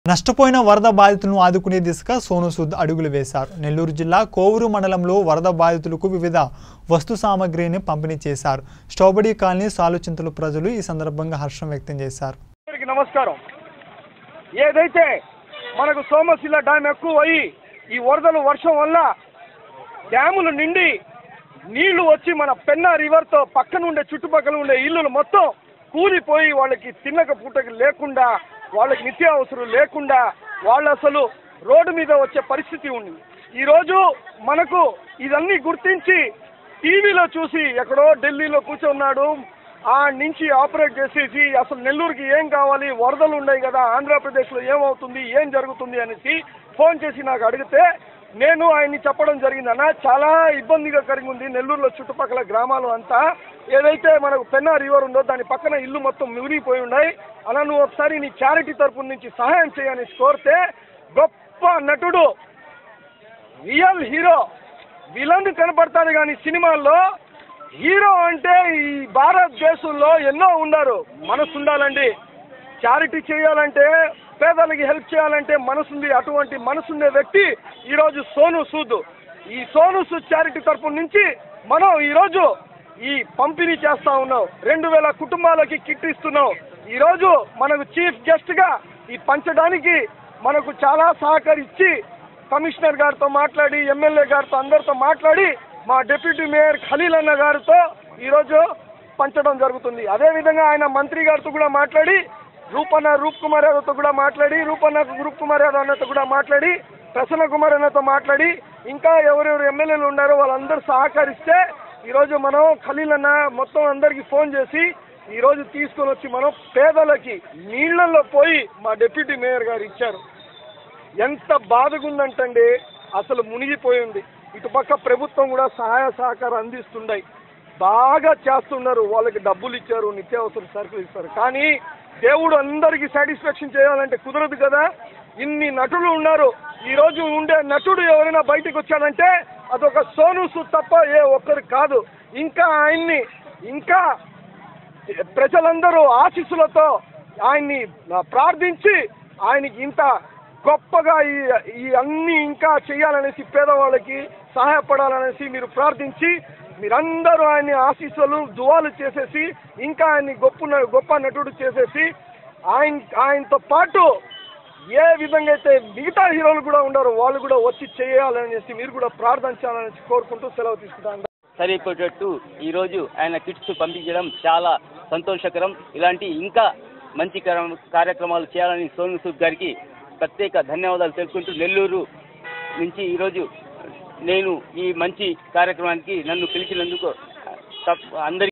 నష్టపోయిన వరద బాధితులను ఆదుకునే దిశగా సోను సూద్ అడుగులు వేశారు నెల్లూరు జిల్లా కోవూరు మండలంలో వరద బాధితులకు వివిధ వస్తు సామగ్రిని పంపిణీ చేశారు స్ట్రాబెరీ కాలనీ సాలుచింతలు ప్రజలు ఈ సందర్భంగా హర్షం వ్యక్తం చేశారు అందరికీ నమస్కారం ఏదైతే మనకు సోమశిల డ్యామ్ ఎక్కువ అయ్యి ఈ వరదలు వర్షం వల్ల డ్యాములు నిండి నీళ్లు వచ్చి మన పెన్నా రివర్తో పక్కన ఉండే చుట్టుపక్కల ఉండే ఇల్లులు మొత్తం కూలిపోయి వాళ్ళకి తిన్నక పూటకి లేకుండా వాళ్ళకి నిత్యావసరం లేకుండా వాళ్ళు అసలు రోడ్డు మీద వచ్చే పరిస్థితి ఉంది ఈరోజు మనకు ఇదన్నీ గుర్తించి టీవీలో చూసి ఎక్కడో ఢిల్లీలో కూర్చున్నాడు ఆ నుంచి ఆపరేట్ చేసేసి అసలు నెల్లూరుకి ఏం కావాలి వరదలు ఉన్నాయి కదా ఆంధ్రప్రదేశ్లో ఏమవుతుంది ఏం జరుగుతుంది అనేసి ఫోన్ చేసి నాకు అడిగితే నేను ఆయన్ని చెప్పడం జరిగిందన్న చాలా ఇబ్బందిగా కలిగి ఉంది నెల్లూరులో చుట్టుపక్కల గ్రామాలు అంతా ఏదైతే మనకు పెన్నా రివర్ ఉందో దాని పక్కన ఇల్లు మొత్తం మునిగిపోయి ఉన్నాయి అలా నువ్వు ఒకసారి నీ చారిటీ తరపు నుంచి సహాయం చేయని కోరితే గొప్ప నటుడు రియల్ హీరో విలన్ కనపడతాడు కానీ సినిమాల్లో హీరో అంటే ఈ భారతదేశంలో ఎన్నో ఉన్నారు మనసు ఉండాలండి చారిటీ చేయాలంటే పేదలకి హెల్ప్ చేయాలంటే మనసుంది అటువంటి మనసుండే వ్యక్తి ఈరోజు సోను సూద్ ఈ సోను సూద్ చారిటీ తరపు నుంచి మనం ఈరోజు ఈ పంపిణీ చేస్తా ఉన్నాం రెండు వేల కుటుంబాలకి కిట్ ఇస్తున్నాం ఈరోజు మనకు చీఫ్ గెస్ట్గా ఈ పంచడానికి మనకు చాలా సహకరించి కమిషనర్ గారితో మాట్లాడి ఎమ్మెల్యే గారితో అందరితో మాట్లాడి మా డిప్యూటీ మేయర్ ఖలీల్ అన్న గారితో ఈరోజు పంచడం జరుగుతుంది అదేవిధంగా ఆయన మంత్రి గారితో కూడా మాట్లాడి రూపన్న రూప్ కుమార్ యాదవ్తో కూడా మాట్లాడి రూపన్న రూప్ కుమార్ యాదవ్ అన్నతో కూడా మాట్లాడి ప్రసన్న కుమార్ అన్నతో మాట్లాడి ఇంకా ఎవరెవరు ఎమ్మెల్యేలు ఉన్నారో వాళ్ళందరూ సహకరిస్తే ఈరోజు మనం ఖలీల్ అన్న మొత్తం అందరికి ఫోన్ చేసి ఈరోజు తీసుకొని వచ్చి మనం పేదలకి నీళ్లలో పోయి మా డిప్యూటీ మేయర్ గారు ఇచ్చారు ఎంత బాధగుందంటండి అసలు మునిగిపోయింది ఇటుపక్క ప్రభుత్వం కూడా సహాయ సహకారం అందిస్తున్నాయి బాగా చేస్తున్నారు వాళ్ళకి డబ్బులు ఇచ్చారు నిత్యావసర సరుకులు ఇస్తారు కానీ దేవుడు అందరికీ సాటిస్ఫాక్షన్ చేయాలంటే కుదరదు కదా ఇన్ని నటులు ఉన్నారు ఈ రోజు ఉండే నటుడు ఎవరైనా బయటకు వచ్చాడంటే అదొక సోను సూద్ తప్ప ఏ ఒక్కరు కాదు ఇంకా ఆయన్ని ఇంకా ప్రజలందరూ ఆశీస్సులతో ఆయన్ని ప్రార్థించి ఆయనకి ఇంత గొప్పగా ఈ ఈ అన్ని ఇంకా చేయాలనేసి పేదవాళ్ళకి సహాయపడాలనేసి మీరు ప్రార్థించి మీరందరూ ఆయన్ని ఆశీస్సులు దువాలు చేసేసి ఇంకా ఆయన్ని గొప్ప న- గొప్ప నటుడు చేసేసి ఆయన ఆయనతో పాటు ఏ విధంగా అయితే మిగతా హీరోలు కూడా ఉన్నారు వాళ్ళు కూడా వచ్చి చేయాలనేసి మీరు కూడా ప్రార్థించాలనేసి కోరుకుంటూ సెలవు తీసుకుంటాను సరిపోయేటట్టు ఈరోజు ఆయన కిట్స్ పంపించడం చాలా సంతోషకరం ఇలాంటి ఇంకా మంచి కరం- కార్యక్రమాలు చేయాలని సోను సూద్ గారికి ప్రత్యేక ధన్యవాదాలు తెలుపుకుంటూ నెల్లూరు నుంచి ఈరోజు నేను ఈ మంచి కార్యక్రమానికి నన్ను పిలిచినందుకు తప్ప- అందరి